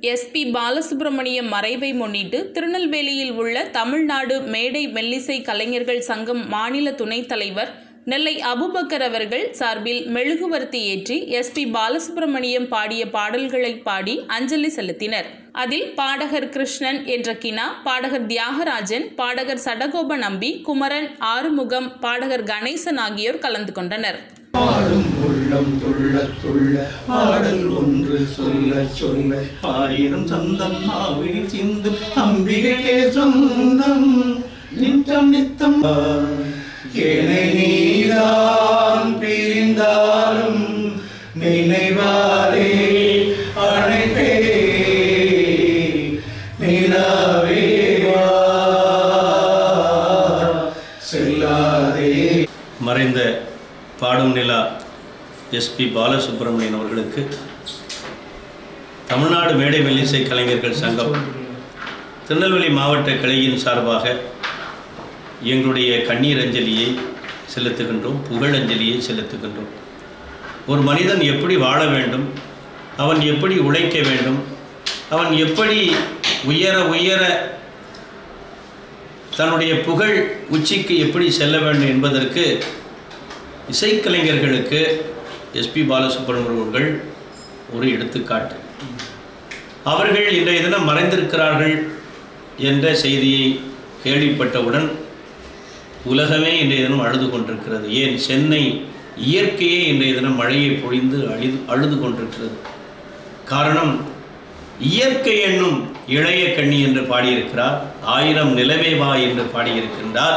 SP Balasubramaniam மறைவை முன்னிட்டு திருநெல்வேலியில் உள்ள தமிழ்நாடு மேடை மெல்லிசை கலைஞர்கள் சங்கம் மாநில துணைத் தலைவர் நெல்லை அபுபக்கர் அவர்கள் சார்பில் மெழுகுவர்த்தி ஏற்றி எஸ்பி பாலசுப்ரமணியம் பாடிய பாடல்களை பாடி அஞ்சலி செலுத்தினர் அதில் பாடகர் கிருஷ்ணன் என்ற கினா பாடகர் தியாகராஜன் பாடகர் சடகோப நம்பி குமரன் ஆறுமுகம் பாடகர் கணேசன் ஆகியோர் கலந்து கொண்டனர் பாடும் உள்ளம் துள்ள துள்ள பாடல் ஒன்று சொல்ல சொல்ல ஆயிரம் சந்தம் ஆவியில் சிந்தும் அம்பிகைக்கே சொந்தம் நித்தம் நித்தம் என்னை நீதான் பிரிந்தாலும் நினைவாரே அழைப்பே நிலாவே வா செல்லாதே மறைந்த பாடும் நிலா எஸ்பி பாலசுப்ரமணியன் அவர்களுக்கு தமிழ்நாடு மேடை மெல்லிசை கலைஞர்கள் சங்கம் திருநெல்வேலி மாவட்ட கிளையின் சார்பாக எங்களுடைய கண்ணீர் அஞ்சலியை செலுத்துகின்றோம் புகழஞ்சலியை செலுத்துகின்றோம் ஒரு மனிதன் எப்படி வாழ வேண்டும் அவன் எப்படி உழைக்க வேண்டும் அவன் எப்படி உயர உயர தன்னுடைய புகழ் உச்சிக்கு எப்படி செல்ல வேண்டும் என்பதற்கு இசைக்கலைஞர்களுக்கு எஸ்பி பாலசுப்ரமணியன் அவர்கள் ஒரு எடுத்துக்காட்டு அவர்கள் இன்றைய தினம் மறைந்திருக்கிறார்கள் என்ற செய்தியை கேள்விப்பட்டவுடன் உலகமே இன்றைய தினம் அழுது கொண்டிருக்கிறது ஏன் சென்னை இயற்கையே இன்றைய தினம் மழையை பொழிந்து அழிது அழுது கொண்டிருக்கிறது காரணம் இயற்கை என்னும் இளைய கண்ணி என்று பாடியிருக்கிறார் ஆயிரம் நிலவே வா என்று பாடியிருக்கின்றார்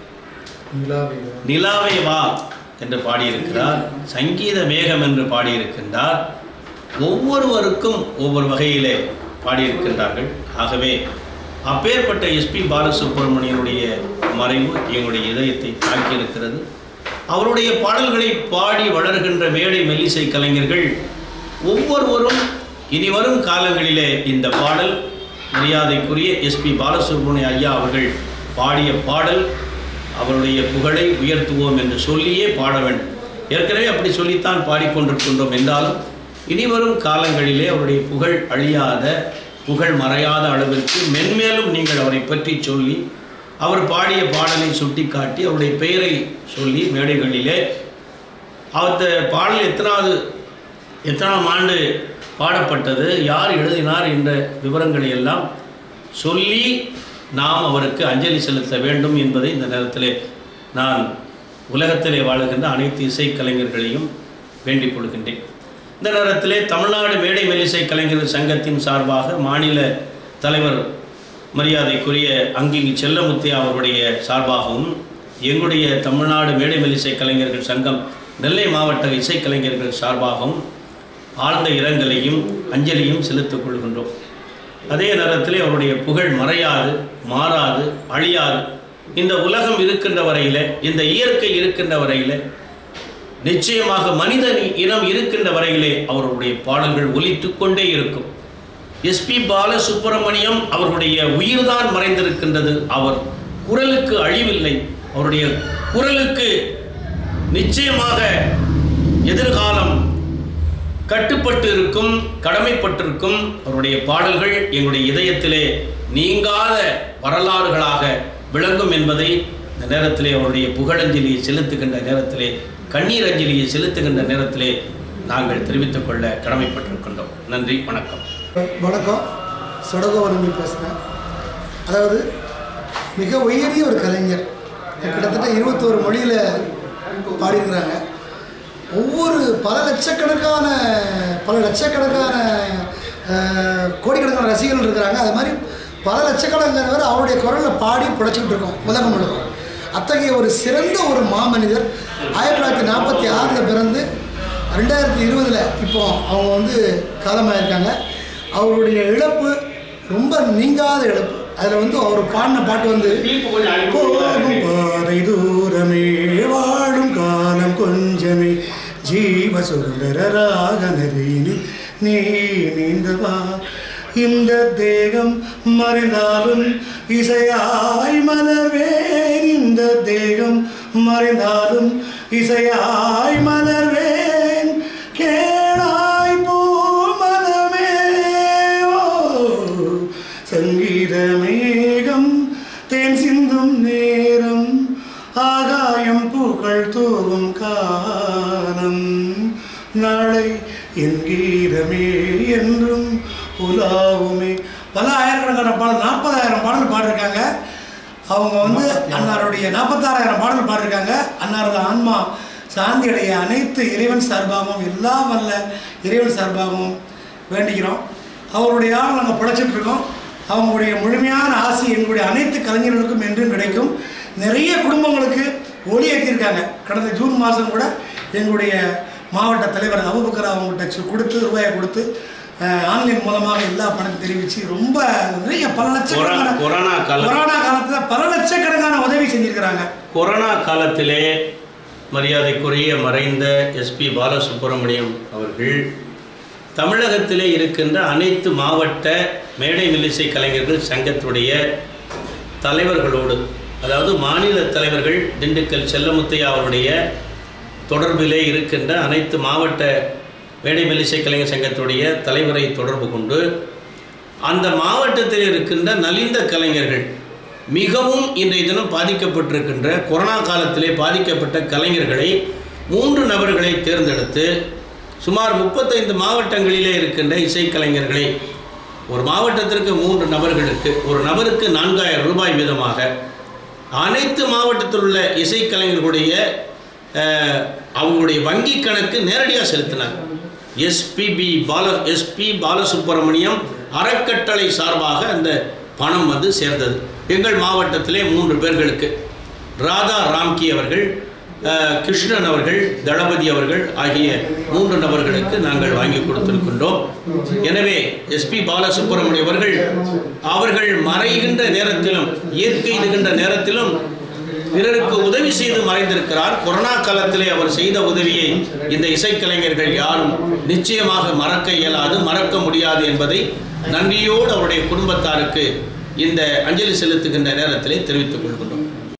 நிலாவே வா என்று பாடியிருக்கிறார் சங்கீத மேகம் என்று பாடியிருக்கின்றார் ஒவ்வொருவருக்கும் ஒவ்வொரு வகையிலே பாடியிருக்கின்றார்கள் ஆகவே அப்பேற்பட்ட எஸ்பி பாலசுப்ரமணியனுடைய மறைவு எங்களுடைய இதயத்தை தாக்கியிருக்கிறது அவருடைய பாடல்களை பாடி வளர்கின்ற மேடை மெல்லிசை கலைஞர்கள் ஒவ்வொருவரும் இனி வரும் காலங்களிலே இந்த பாடல் மரியாதைக்குரிய எஸ்பி பாலசுப்ரமணிய ஐயா அவர்கள் பாடிய பாடல் அவருடைய புகழை உயர்த்துவோம் என்று சொல்லியே பாட வேண்டும் ஏற்கனவே அப்படி சொல்லித்தான் பாடிக்கொண்டிருக்கின்றோம் என்றாலும் இனி வரும் காலங்களிலே அவருடைய புகழ் அழியாத புகழ் மறையாத அளவிற்கு மென்மேலும் நீங்கள் அவரை பற்றி சொல்லி அவர் பாடிய பாடலை சுட்டிக்காட்டி அவருடைய பெயரை சொல்லி மேடைகளிலே அந்த பாடல் எத்தனாவது எத்தனாம் ஆண்டு பாடப்பட்டது யார் எழுதினார் என்ற விவரங்களை எல்லாம் சொல்லி நாம் அவருக்கு அஞ்சலி செலுத்த வேண்டும் என்பதை இந்த நேரத்திலே நான் உலகத்திலே வாழுகின்ற அனைத்து இசைக்கலைஞர்களையும் வேண்டிக் கொள்கின்றேன் இந்த நேரத்திலே தமிழ்நாடு மேடை மெல்லிசை கலைஞர்கள் சங்கத்தின் சார்பாக மாநில தலைவர் மரியாதைக்குரிய அங்கிங்கி செல்லமுத்தியா அவருடைய சார்பாகவும் எங்களுடைய தமிழ்நாடு மேடை மெல்லிசை கலைஞர்கள் சங்கம் நெல்லை மாவட்ட இசைக்கலைஞர்கள் சார்பாகவும் ஆழ்ந்த இரங்கலையும் அஞ்சலியும் செலுத்திக் கொள்கின்றோம் அதே நேரத்தில் அவருடைய புகழ் மறையாது மாறாது அழியாது இந்த உலகம் இருக்கின்ற வரையில் இந்த இயற்கை இருக்கின்ற வரையில் நிச்சயமாக மனித இனம் இருக்கின்ற வரையிலே அவருடைய பாடல்கள் ஒலித்து கொண்டே இருக்கும் எஸ்பி பாலசுப்பிரமணியம் அவருடைய உயிர்தான் மறைந்திருக்கின்றது அவர் குரலுக்கு அழிவில்லை அவருடைய குரலுக்கு நிச்சயமாக எதிர்காலம் கட்டுப்பட்டு இருக்கும் கடமைப்பட்டிருக்கும் அவருடைய பாடல்கள் எங்களுடைய இதயத்திலே நீங்காத வரலாறுகளாக விளங்கும் என்பதை இந்த நேரத்திலே அவருடைய புகழஞ்சலியை செலுத்துகின்ற நேரத்திலே கண்ணீர் அஞ்சலியை செலுத்துகின்ற நேரத்திலே நாங்கள் தெரிவித்துக் கொள்ள கடமைப்பட்டிருக்கின்றோம் நன்றி வணக்கம் வணக்கம் சடகோவரம்பி பேசுகிறேன் அதாவது மிக உயரிய ஒரு கலைஞர் கிட்டத்தட்ட இருபத்தோரு மொழியில் பாடியிருக்கிறாங்க ஒவ்வொரு பல லட்சக்கணக்கான பல லட்சக்கணக்கான அஹ், கோடிக்கணக்கான ரசிகர்கள் இருக்கிறாங்க அது மாதிரி பல லட்சக்கணக்கானவர் அவருடைய குரலில் பாடி பிழைச்சிக்கிட்டு இருக்கோம் உலகம் முழுவதும் அத்தகைய ஒரு சிறந்த ஒரு மாமனிதர் ஆயிரத்தி தொள்ளாயிரத்தி நாற்பத்தி ஆறில் பிறந்து ரெண்டாயிரத்தி இருபதில் இப்போ அவங்க வந்து காலமாயிருக்காங்க அவருடைய இழப்பு ரொம்ப நீங்காத இழப்பு அதில் வந்து அவர் பாடின பாட்டு வந்து போகும் பாதை தூரமே வாழும் காலம் கொஞ்சமே ஜீவ சுந்தரராக நதியினில் நீ நீந்தவா இந்த தேகம் மறைந்தாலும் இசையாய் மலர்வேன் இந்த தேகம் மறைந்தாலும் இசையாய் மலர்வேன் கேளாய் பூ மனமே ஓ தேன் சிந்தும் நேரம் ஆகாயம் பூக்கள் தூவும் காலம் நாளை என் கீதமே என்றும் உலாவுமே பல ஆயிரக்கணக்கான பாடல் நாற்பதாயிரம் பாடல் பாடிருக்காங்க அவங்க வந்து அன்னாருடைய நாற்பத்தாறாயிரம் பாடல் பாடிருக்காங்க அன்னாரது ஆன்மா சாந்தி அடைய அனைத்து இறைவன் சார்பாகவும் எல்லாம் வல்ல இறைவன் சார்பாகவும் வேண்டிக்கிறோம் அவருடைய ஆள் நாங்கள் பிழைச்சிட்டு இருக்கோம் அவங்களுடைய முழுமையான ஆசி எங்களுடைய அனைத்து கலைஞர்களுக்கும் என்றும் கிடைக்கும் நிறைய குடும்பங்களுக்கு ஒளி ஏற்றிருக்காங்க கடந்த ஜூன் மாதம் கூட எங்களுடைய மாவட்ட தலைவர் அபுபக்கர் அவங்கள்ட்ட சு- கொடுத்து ரூபாயை கொடுத்து அஹ், ஆன்லைன் மூலமாக எல்லா பணத்தையும் தெரிவித்து ரொம்ப நிறைய பல லட்சக்கணக்கான கொரோனா- கொரோனா காலம். கொரோனா காலத்தில் பல லட்சக்கணக்கான உதவி செஞ்சிருக்கிறாங்க கொரோனா காலத்திலே மரியாதைக்குரிய மறைந்த எஸ்பி பாலசுப்ரமணியம் அவர்கள் தமிழகத்திலே இருக்கின்ற அனைத்து மாவட்ட மேடை மில்லிசை கலைஞர்கள் சங்கத்துடைய தலைவர்களோடு அதாவது மாநில தலைவர்கள் திண்டுக்கல் செல்லமுத்தையா அவருடைய தொடர்பிலே இருக்கின்ற அனைத்து மாவட்ட மேடை மில்லிசை கலைஞர் சங்கத்துடைய தலைவரை தொடர்பு கொண்டு அந்த மாவட்டத்தில் இருக்கின்ற நலிந்த கலைஞர்கள் மிகவும் இன்றைய தினம் பாதிக்கப்பட்டிருக்கின்ற கொரோனா காலத்திலே பாதிக்கப்பட்ட கலைஞர்களை மூன்று நபர்களை தேர்ந்தெடுத்து சுமார் முப்பத்தைந்து மாவட்டங்களிலே இருக்கின்ற இசைக்கலைஞர்களை ஒரு மாவட்டத்திற்கு மூன்று நபர்களுக்கு ஒரு நபருக்கு நான்காயிரம் ரூபாய் வீதமாக அனைத்து மாவட்டத்தில் உள்ள இசைக்கலைஞர்களுடைய அஹ், அவங்களுடைய வங்கி கணக்கு நேரடியாக செலுத்தினாங்க எஸ்பிபி பால எஸ்பி பாலசுப்ரமணியம் அறக்கட்டளை சார்பாக அந்த பணம் வந்து சேர்ந்தது எங்கள் மாவட்டத்திலே மூன்று பேர்களுக்கு ராதா ராம்கி அவர்கள் அஹ், கிருஷ்ணன் அவர்கள் தளபதி அவர்கள் ஆகிய மூன்று நபர்களுக்கு நாங்கள் வாங்கி கொடுத்திருக்கின்றோம் எனவே எஸ்பி பாலசுப்ரமணியம் அவர்கள் அவர்கள் மறைகின்ற நேரத்திலும் இயற்கை இருக்கின்ற நேரத்திலும் பிறருக்கு உதவி செய்து மறைந்திருக்கிறார் கொரோனா காலத்திலே அவர் செய்த உதவியை இந்த இசைக்கலைஞர்கள் யாரும் நிச்சயமாக மறக்க இயலாது மறக்க முடியாது என்பதை நன்றியோடு அவருடைய குடும்பத்தாருக்கு இந்த அஞ்சலி செலுத்துகின்ற நேரத்திலே தெரிவித்துக் கொள்கின்றோம்